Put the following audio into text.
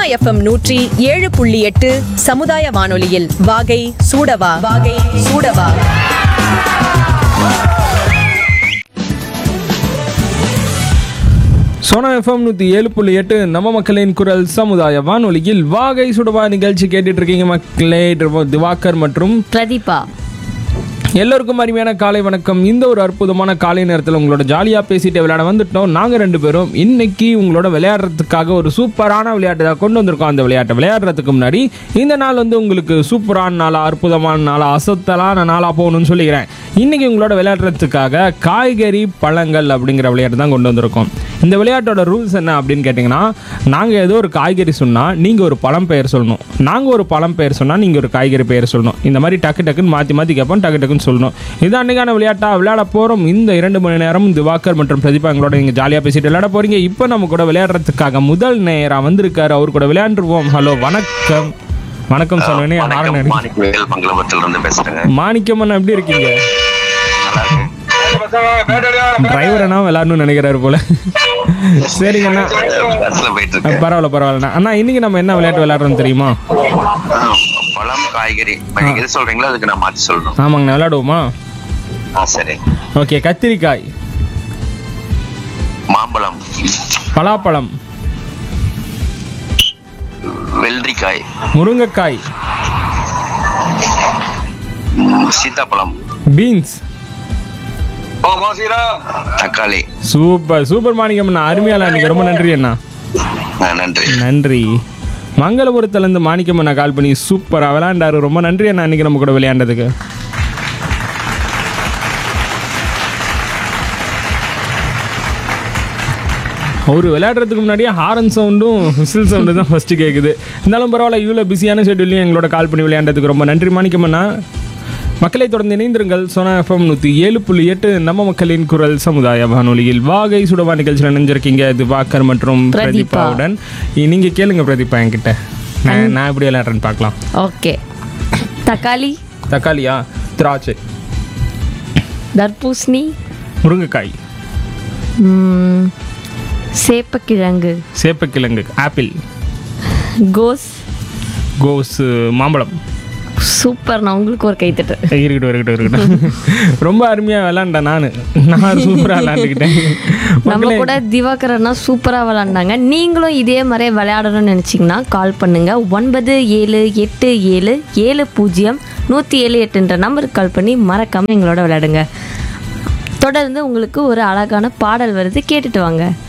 FM நூற்றி ஏழு புள்ளி எட்டு சமுதாய வானொலியில் வாகை சூடவா வாகை சூடவா சோனா எஃப்எம் நூற்றி ஏழு புள்ளி எட்டு நம்ம மக்களின் குரல் சமுதாய வானொலியில் வாகை சுடவா நிகழ்ச்சி கேட்டுட்டு இருக்கீங்க மக்களே திவாகர் மற்றும் பிரதீபா எல்லோருக்கும் அருமையான காலை வணக்கம் இந்த ஒரு அற்புதமான காலை நேரத்தில் உங்களோட ஜாலியாக பேசிட்டு விளையாட வந்துட்டோம் நாங்கள் ரெண்டு பேரும் இன்னைக்கு உங்களோட விளையாடுறதுக்காக ஒரு சூப்பரான விளையாட்டு தான் கொண்டு வந்திருக்கோம் அந்த விளையாட்டை விளையாடுறதுக்கு முன்னாடி இந்த நாள் வந்து உங்களுக்கு சூப்பரான நாளா அற்புதமான நாளா அசத்தலான நாளாக போகணும்னு சொல்லிக்கிறேன் இன்னைக்கு உங்களோட விளையாடுறதுக்காக காய்கறி பழங்கள் அப்படிங்கிற விளையாட்டு தான் கொண்டு வந்திருக்கோம் இந்த விளையாட்டோட ரூல்ஸ் என்ன அப்படின்னு கேட்டிங்கன்னா நாங்கள் ஏதோ ஒரு காய்கறி சொன்னால் நீங்கள் ஒரு பழம் பெயர் சொல்லணும் நாங்கள் ஒரு பழம் பெயர் சொன்னால் நீங்கள் ஒரு காய்கறி பெயர் சொல்லணும் இந்த மாதிரி டக்கு டக்குன்னு மாற்றி மாற்றி கேட்போம் டக்கு டக்குன்னு சொல்லணும் இது அன்றைக்கான விளையாட்டா விளையாட போகிறோம் இந்த இரண்டு மணி நேரம் திவாகர் மற்றும் பிரதீபா எங்களோட நீங்கள் ஜாலியாக பேசிட்டு விளையாட போகிறீங்க இப்போ நம்ம கூட விளையாடுறதுக்காக முதல் நேராக வந்திருக்காரு அவர் கூட விளையாண்டுருவோம் ஹலோ வணக்கம் வணக்கம் சொன்னேனே ஹாரன் வணக்கம் அடி- மாணிக் வேல் மங்களபுரத்துல இருந்து பேசுறேங்க மாணிக்கம் அண்ணா எப்படி இருக்கீங்க நல்லா இருக்கு டிரைவர் அண்ணா விளையாடணும்னு நினைக்கிறாரு போல சரிங்கண்ணா பஸ்ல போயிட்டு இருக்கேன் பரவாயில்ல பரவாயில்லண்ணா அண்ணா இன்னைக்கு நம்ம என்ன விளையாட்டு விளையாடுறோம் தெரியுமா ஆ, பழம் காய்கறி இப்ப நீங்க எது சொல்றீங்களோ அதுக்கு நான் மாத்தி சொல்லணும் ஆமாங்கண்ணா விளையாடுவோமா ஆ சரி ஓகே கத்திரிக்காய் மாம்பழம் பலாப்பழம் வெள்ளரிக்காய் முருங்கைக்காய் ம், சீத்தாப்பழம் பீன்ஸ் தக்காளி சூப்பர் சூப்பர் மாணிக்கம் அண்ணா அருமையால அன்னைக்கு ரொம்ப நன்றி அண்ணா ஆ, நன்றி நன்றி மங்களபுரத்துலேருந்து மாணிக்கம் அண்ணா கால் பண்ணி சூப்பராக விளையாண்டாரு ரொம்ப நன்றி அண்ணா இன்னைக்கு நம்ம கூட விளையாண்டதுக்கு அவர் விளையாடுறதுக்கு முன்னாடியே ஹாரன் சவுண்டும் விசில் சவுண்டு தான் ஃபஸ்ட்டு கேட்குது இருந்தாலும் பரவாயில்ல இவ்வளோ பிஸியான ஷெட்யூல்லையும் எங்களோட கால் பண்ணி விளையாண்டதுக்கு ரொம்ப நன்றி மாணிக்கம் அண்ணா மக்களை தொடர்ந்து இணைந்திருங்கள் சோனா எஃப்எம் நூற்றி ஏழு புள்ளி எட்டு நம்ம மக்களின் குரல் சமுதாய வானொலியில் வாகை சுடவா நிகழ்ச்சியில் நினைஞ்சிருக்கீங்க திவாகர் மற்றும் பிரதீபா. பிரதீபாவுடன் நீங்கள் கேளுங்க பிரதீபா என்கிட்ட நான் நான் எப்படி விளையாடுறேன்னு பார்க்கலாம் ஓகே தக்காளி தக்காளியா திராட்சை தர்பூசணி முருங்கைக்காய் ம், சேப்பக்கிழங்கு சேப்பக்கிழங்கு ஆப்பிள் கோஸ் கோஸ் மாம்பழம் சூப்பர் நான் உங்களுக்கு ஒரு கைத்தட்டு இருக்கட்டும் இருக்கட்டும் இருக்கட்டும் ரொம்ப அருமையாக விளாண்டேன் நான் நான் சூப்பராக விளாண்டுக்கிட்டேன் நம்ம மக்களே கூட திவாகரன்னா சூப்பராக விளாண்டாங்க நீங்களும் இதே மாதிரி விளையாடணும்னு நினச்சிங்கன்னா கால் பண்ணுங்க ஒன்பது ஏழு எட்டு ஏழு ஏழு பூஜ்ஜியம் நூற்றி ஏழு எட்டுன்ற நம்பருக்கு கால் பண்ணி மறக்காமல் எங்களோட விளையாடுங்க தொடர்ந்து உங்களுக்கு ஒரு அழகான பாடல் வருது கேட்டுட்டு வாங்க